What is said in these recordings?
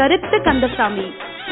கருத்து கந்தசாமி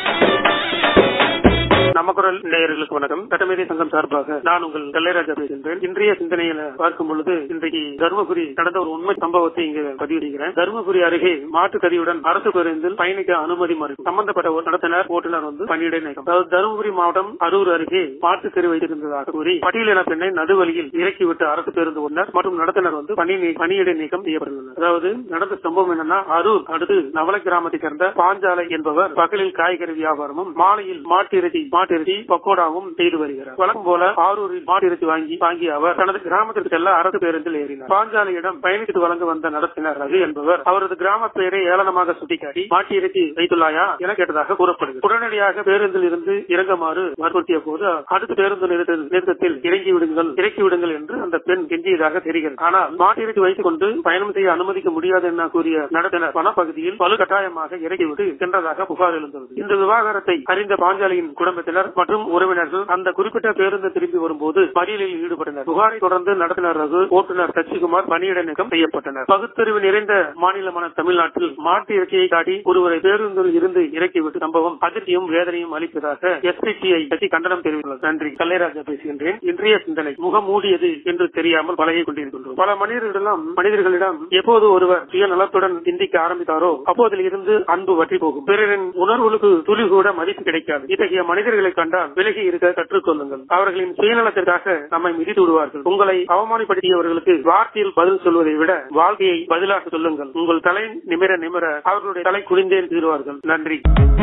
நமக்குரல் நேயர்களுக்கு வணக்கம் சட்டமேதை சங்கம் சார்பாக நான் உங்கள் கல்லைராஜா பேசுகின்றேன் இன்றைய சிந்தனையில பார்க்கும் பொழுது இன்றைக்கு தருமபுரி நடந்த ஒரு உண்மை சம்பவத்தை இங்கு பதிவிடுகிறேன் தருமபுரி அருகே மாட்டுக்கறியுடன் அரசு பேருந்தில் பயணிக்க அனுமதி மறுக்கும் சம்பந்தப்பட்ட ஒரு நடத்தினர் ஓட்டுநர் வந்து பணியிடை நீக்கம் அதாவது தருமபுரி மாவட்டம் அரூர் அருகே மாட்டுக்கறி வைத்திருந்ததாக கூறி பட்டியலின பெண்ணை நடுவழியில் இறக்கிவிட்ட அரசு பேருந்து ஓட்டுநர் மற்றும் நடத்துனர் வந்து பணி நீ- பணியிடை நீக்கம் செய்யப்பட்டுள்ளனர் அதாவது நடந்த சம்பவம் என்னன்னா அரூர் அடுத்து நவல கிராமத்தை சேர்ந்த பாஞ்சாலை என்பவர் பகலில் காய்கறி வியாபாரமும் மாலையில் மாட்டிறைச்சி மாட்டிறைச்சி பக்கோடாவும் செய்து வருகிறார் வழக்கம் போல ஆரூரில் மாட்டிறைச்சி வாங்கி வாங்கிய அவர் தனது கிராமத்திற்கு செல்ல அரசு பேருந்தில் ஏறினார் பாஞ்சாலையிடம் பயணித்து வழங்க வந்த நடத்தினர் ரகு என்பவர் அவரது கிராம பெயரை ஏளனமாக சுட்டிக்காட்டி மாட்டிறைச்சி வைத்துள்ளாயா என கேட்டதாக கூறப்படுகிறது உடனடியாக பேருந்தில் இருந்து இறங்குமாறு வற்புறுத்திய போது அடுத்த பேருந்து நிறுத்த- நிறுத்தத்தில் இறங்கி விடுங்கள் இறக்கி விடுங்கள் என்று அந்த பெண் கெஞ்சியதாக தெரிகிறது ஆனால் மாட்டிறைச்சி வைத்துக் கொண்டு பயணம் செய்ய அனுமதிக்க முடியாது என கூறிய நடத்தினர் பணப்பகுதியில் பலு கட்டாயமாக இறக்கிவிட்டு சென்றதாக புகார் எழுந்துள்ளது இந்த விவகாரத்தை அறிந்த பாஞ்சாலியின் குடும்பத்தினர் மற்றும் உறவினர்கள் அந்த குறிப்பிட்ட பேருந்து திரும்பி வரும்போது மறியலில் ஈடுபட்டனர் புகாரை தொடர்ந்து நடத்தினர் ரகு ஓட்டுநர் சசிகுமார் பணியிட நீக்கம் செய்யப்பட்டனர் பகுத்தறிவு நிறைந்த மாநிலமான தமிழ்நாட்டில் மாட்டு இறக்கையை காட்டி ஒருவரை பேருந்தில் இருந்து இறக்கிவிட்டு சம்பவம் அதிர்ச்சியும் வேதனையும் அளிப்பதாக எஸ்பிசிஐ கட்சி கண்டனம் தெரிவித்துள்ளது நன்றி கல்லைராஜா பேசுகின்றேன் இன்றைய சிந்தனை முகம் மூடியது என்று தெரியாமல் பழகிக் கொண்டிருக்கின்றோம் பல மனிதர்களிடம் மனிதர்களிடம் எப்போது ஒருவர் சுயநலத்துடன் சிந்திக்க ஆரம்பித்தாரோ அப்போதில் இருந்து அன்பு வற்றி போகும் பிறரின் உணர்வுகளுக்கு துளி கூட மதிப்பு கிடைக்காது இத்தகைய மனிதர்களை கண்டால் விலகி இருக்க கற்றுக்கொள்ளுங்கள் அவர்களின் சுயநலத்திற்காக நம்மை மிதித்து விடுவார்கள் உங்களை அவமானப்படுத்தியவர்களுக்கு வார்த்தையில் பதில் சொல்வதை விட வாழ்க்கையை பதிலாக சொல்லுங்கள் உங்கள் தலை நிமிர நிமிர அவர்களுடைய தலை குனிந்தே தீருவார்கள் நன்றி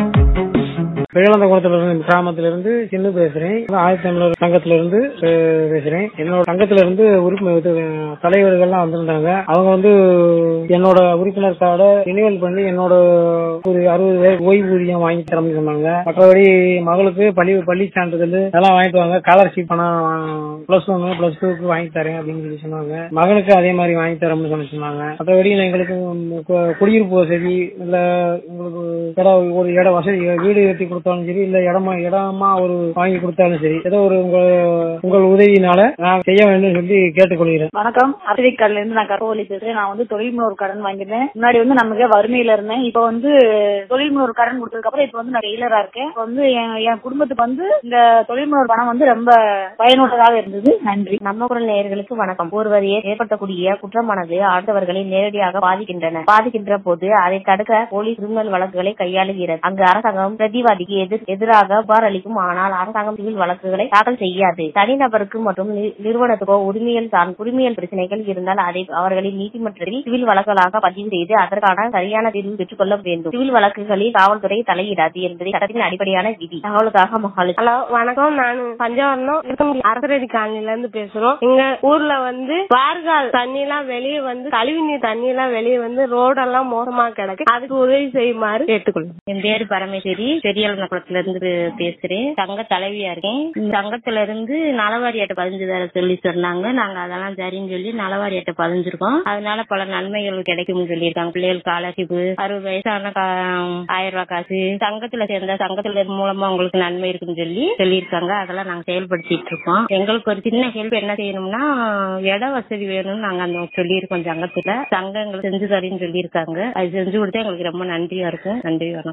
விழவந்தகுளத்திலிருந்து கிராமத்திலிருந்து சின்ன பேசுறேன் ஆயிரத்தி தமிழர் சங்கத்துல இருந்து அஹ், பேசுறேன் என்னோட சங்கத்துல இருந்து உறுப்பினர் இது, அஹ், தலைவர்கள்லாம் வந்திருந்தாங்க அவங்க வந்து என்னோட உறுப்பினர் கார்டை ரினிவல் பண்ணி என்னோட ஒரு அறுபது பேர் ஓய்வூதியம் வாங்கி தரணும்னு சொன்னாங்க மற்றபடி மகளுக்கு பள்ளி பள்ளி சான்றிதழ் அதெல்லாம் வாங்கிட்டு வாங்க ஸ்காலர்ஷிப் பணம் பிளஸ் ஒன்னு பிளஸ் டூக்கு வாங்கி தரேன் அப்படின்னு சொல்லி சொன்னாங்க மகனுக்கு அதே மாதிரி வாங்கி தரோம்னு சொல்லி சொன்னாங்க மற்றபடி எங்களுக்கு கு- குடியிருப்பு வசதி இல்ல உங்களுக்கு இடம் ஒரு இட வசதி வீடு கட்டி கொடுத்தாலும் சரி இல்ல இடமா இடமா ஒரு வாங்கி கொடுத்தாலும் சரி ஏதோ ஒரு உங்க உங்கள் உதவியினால நான் செய்ய வேண்டும் சொல்லி கேட்டுக்கொள்கிறேன் வணக்கம் அரசியல் இருந்து நான் கருவொலி பேசுறேன் நான் வந்து தொழில் முனைவோர் கடன் வாங்கியிருந்தேன் முன்னாடி வந்து நமக்கு வறுமையில இருந்தேன் இப்ப வந்து தொழில் முனைவோர் கடன் கொடுத்ததுக்கு அப்புறம் இப்ப வந்து நான் டெய்லரா இருக்கேன் இப்ப வந்து என் என் குடும்பத்துக்கு வந்து இந்த தொழில் முனைவோர் பணம் வந்து ரொம்ப பயனுள்ளதாக இருந்தது நன்றி நம்ம குரல் நேயர்களுக்கு வணக்கம் ஒருவர் ஏ- ஏற்படுத்தக்கூடிய குற்றமானது அடுத்தவர்களை நேரடியாக பாதிக்கின்றன பாதிக்கின்ற போது அதை தடுக்க போலீஸ் கிரிமினல் வழக்குகளை கையாளுகிறது அங்கு அரசாங்கம் பிரதிவாதிக்கு எதிர் எதிராக புகார் அளிக்கும் ஆனால் அரசாங்கம் சிவில் வழக்குகளை தாக்கல் செய்யாது தனிநபருக்கு மற்றும் நி- நிறுவனத்துக்கோ உரிமையல் சார்ந்த உரிமையல் பிரச்சனைகள் இருந்தால் அதை அவர்களின் நீதிமன்றத்தில் சிவில் வழக்குகளாக பதிவு செய்து அதற்கான சரியான தீர்வு பெற்றுக் கொள்ள வேண்டும் சிவில் வழக்குகளில் காவல்துறை தலையிடாது என்பதை சட்டத்தின் அடிப்படையான விதி தகவலுக்காக மகாலட்சுமி ஹலோ வணக்கம் நான் பஞ்சவரணம் இருக்கம்பி அரசரடி காலனில இருந்து பேசுறோம் எங்க ஊர்ல வந்து வார்கால் தண்ணி எல்லாம் வெளியே வந்து கழிவு நீர் தண்ணி எல்லாம் வெளியே வந்து ரோடெல்லாம் மோசமா கிடக்கு அதுக்கு உதவி செய்யுமாறு கேட்டுக்கொள்ளும் என் பேரு பரமேஸ்வரி பெரியாளகுளத்துல இருந்து பேசுறேன் சங்க தலைவியா இருக்கேன் சங்கத்துல இருந்து நலவாரியாட்ட பதிஞ்சு தர சொல்லி சொன்னாங்க நாங்க அதெல்லாம் சரின்னு சொல்லி நலவாரியாட்ட பதிஞ்சிருக்கோம் அதனால பல நன்மைகள் கிடைக்கும்னு சொல்லியிருக்காங்க பிள்ளைகள் ஸ்காலர்ஷிப் அறுபது வயசான கா- ஆயிரம் ரூபாய் காசு சங்கத்துல சேர்ந்த சங்கத்துல மூலமா உங்களுக்கு நன்மை இருக்குன்னு சொல்லி சொல்லியிருக்காங்க அதெல்லாம் நாங்க செயல்படுத்திட்டு இருக்கோம் எங்களுக்கு ஒரு சின்ன ஹெல்ப் என்ன செய்யணும்னா இட வசதி வேணும்னு நாங்க அந்த சொல்லியிருக்கோம் சங்கத்துல சங்கம் எங்களுக்கு செஞ்சு தரேன்னு சொல்லியிருக்காங்க அது செஞ்சு கொடுத்தா எங்களுக்கு ரொம்ப நன்றியா இருக்கும் நன்றி வணக்கம்